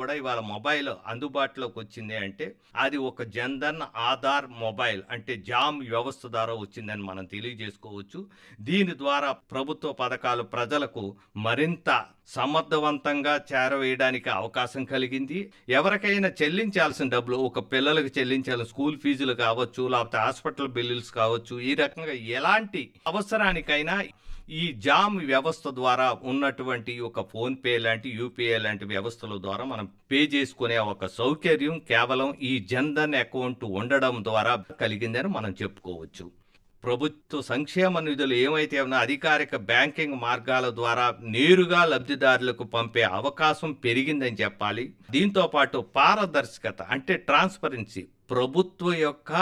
కూడా ఇవాళ మొబైల్ అందుబాటులోకి వచ్చింది అంటే అది ఒక జన్ధన్ ఆధార్ మొబైల్ అంటే జామ్ వ్యవస్థ ద్వారా వచ్చిందని మనం తెలియజేసుకోవచ్చు దీని ద్వారా ప్రభుత్వ పథకాలు ప్రజలకు మరింత సమర్థవంతంగా చేరవేయడానికి అవకాశం కలిగింది ఎవరికైనా చెల్లించాల్సిన డబ్బులు ఒక పిల్లలకు చెల్లించాల్సిన స్కూల్ ఫీజులు కావచ్చు లేకపోతే హాస్పిటల్ బిల్లులు కావచ్చు ఈ రకంగా ఎలాంటి అవసరానికైనా ఈ జామ్ వ్యవస్థ ద్వారా ఉన్నటువంటి ఒక ఫోన్ పే లాంటి యూపీఐ లాంటి వ్యవస్థల ద్వారా మనం పే చేసుకునే ఒక సౌకర్యం కేవలం ఈ జన్ధన్ అకౌంట్ ఉండడం ద్వారా కలిగిందని మనం చెప్పుకోవచ్చు ప్రభుత్వ సంక్షేమ నిధులు ఏమైతే ఉన్నా అధికారిక బ్యాంకింగ్ మార్గాల ద్వారా నేరుగా లబ్ధిదారులకు పంపే అవకాశం పెరిగిందని చెప్పాలి దీంతో పాటు పారదర్శకత అంటే ట్రాన్స్పరెన్సీ ప్రభుత్వ యొక్క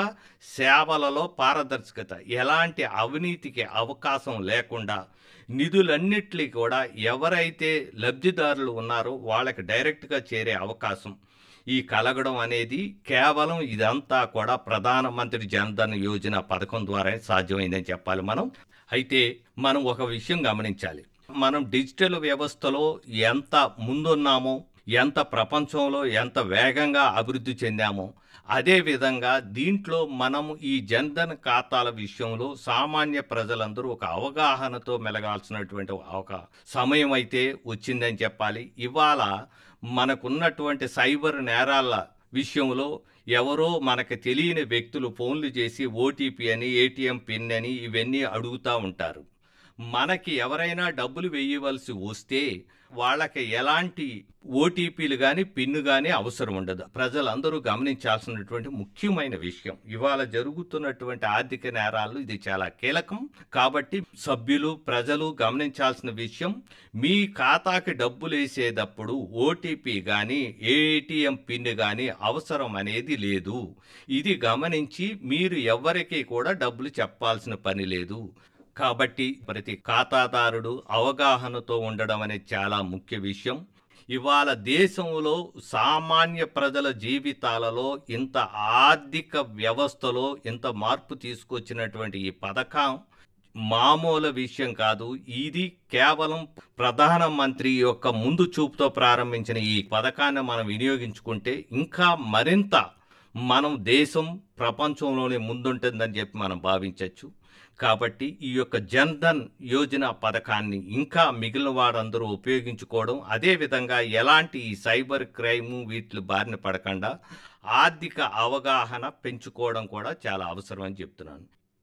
సేవలలో పారదర్శకత ఎలాంటి అవినీతికి అవకాశం లేకుండా నిధులన్నిటికీ కూడా ఎవరైతే లబ్ధిదారులు ఉన్నారో వాళ్ళకి డైరెక్ట్గా చేరే అవకాశం ఈ కలగడం అనేది కేవలం ఇదంతా కూడా ప్రధానమంత్రి జన్ధన్ యోజన పథకం ద్వారా సాధ్యమైందని చెప్పాలి మనం అయితే మనం ఒక విషయం గమనించాలి మనం డిజిటల్ వ్యవస్థలో ఎంత ముందున్నామో ఎంత ప్రపంచంలో ఎంత వేగంగా అభివృద్ధి చెందామో అదే విధంగా దీంట్లో మనం ఈ జన్ధన్ ఖాతాల విషయంలో సామాన్య ప్రజలందరూ ఒక అవగాహనతో మెలగాల్సినటువంటి ఒక సమయం అయితే వచ్చిందని చెప్పాలి ఇవాళ మనకున్నటువంటి సైబర్ నేరాల విషయంలో ఎవరో మనకు తెలియని వ్యక్తులు ఫోన్లు చేసి ఓటీపీ అని ఏటీఎం పిన్ అని ఇవన్నీ అడుగుతూ ఉంటారు మనకి ఎవరైనా డబ్బులు వేయవలసి వస్తే వాళ్ళకి ఎలాంటి ఓటీపీలు కానీ పిన్ను కానీ అవసరం ఉండదు ప్రజలందరూ గమనించాల్సినటువంటి ముఖ్యమైన విషయం ఇవాళ జరుగుతున్నటువంటి ఆర్థిక నేరాలు ఇది చాలా కీలకం కాబట్టి సభ్యులు ప్రజలు గమనించాల్సిన విషయం మీ ఖాతాకి డబ్బులు వేసేటప్పుడు ఓటీపీ కానీ ఏటీఎం పిన్ కానీ అవసరం అనేది లేదు ఇది గమనించి మీరు ఎవరికి కూడా డబ్బులు చెప్పాల్సిన పని లేదు కాబట్టి ప్రతి ఖాతాదారుడు అవగాహనతో ఉండడం అనేది చాలా ముఖ్య విషయం ఇవాళ దేశంలో సామాన్య ప్రజల జీవితాలలో ఇంత ఆర్థిక వ్యవస్థలో ఇంత మార్పు తీసుకొచ్చినటువంటి ఈ పథకం మామూలు విషయం కాదు ఇది కేవలం ప్రధానమంత్రి యొక్క ముందు చూపుతో ప్రారంభించిన ఈ పథకాన్ని మనం వినియోగించుకుంటే ఇంకా మరింత మనం దేశం ప్రపంచంలోనే ముందుంటుందని చెప్పి మనం భావించవచ్చు కాబట్టి ఈ యొక్క జన్ధన్ యోజన పథకాన్ని ఇంకా మిగిలిన వారందరూ ఉపయోగించుకోవడం అదేవిధంగా ఎలాంటి ఈ సైబర్ క్రైమ్ వీటి బారిన పడకుండా ఆర్థిక అవగాహన పెంచుకోవడం కూడా చాలా అవసరం అని చెప్తున్నాను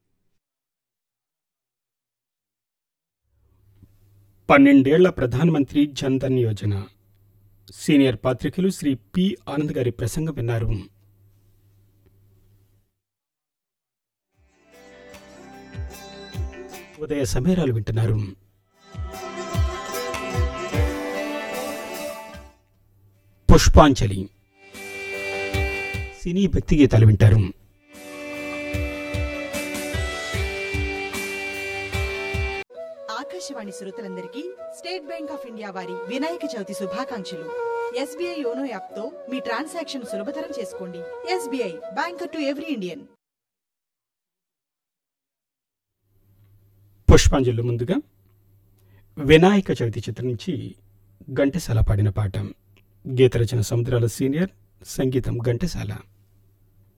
పన్నెండేళ్ల ప్రధానమంత్రి జన్ధన్ యోజన సీనియర్ పాత్రికలు శ్రీ పి ఆనంద్ గారి ప్రసంగం విన్నారు ఉదయ సమీరాలు వింటున్నారు పుష్పాంజలి సినీ భక్తి గీతాలు వింటారు ఆకాశవాణి శ్రోతలందరికీ స్టేట్ బ్యాంక్ ఆఫ్ ఇండియా వారి వినాయక చవితి శుభాకాంక్షలు ఎస్బీఐ యోనో యాప్ తో మీ ట్రాన్సాక్షన్ సులభతరం చేసుకోండి SBI bank to every Indian పుష్పాంజలిలో ముందుగా వినాయక చవితి చిత్రం నుంచి ఘంటసాల పాడిన పాట గీత రచన సముద్రాల సీనియర్ సంగీతం ఘంటసాల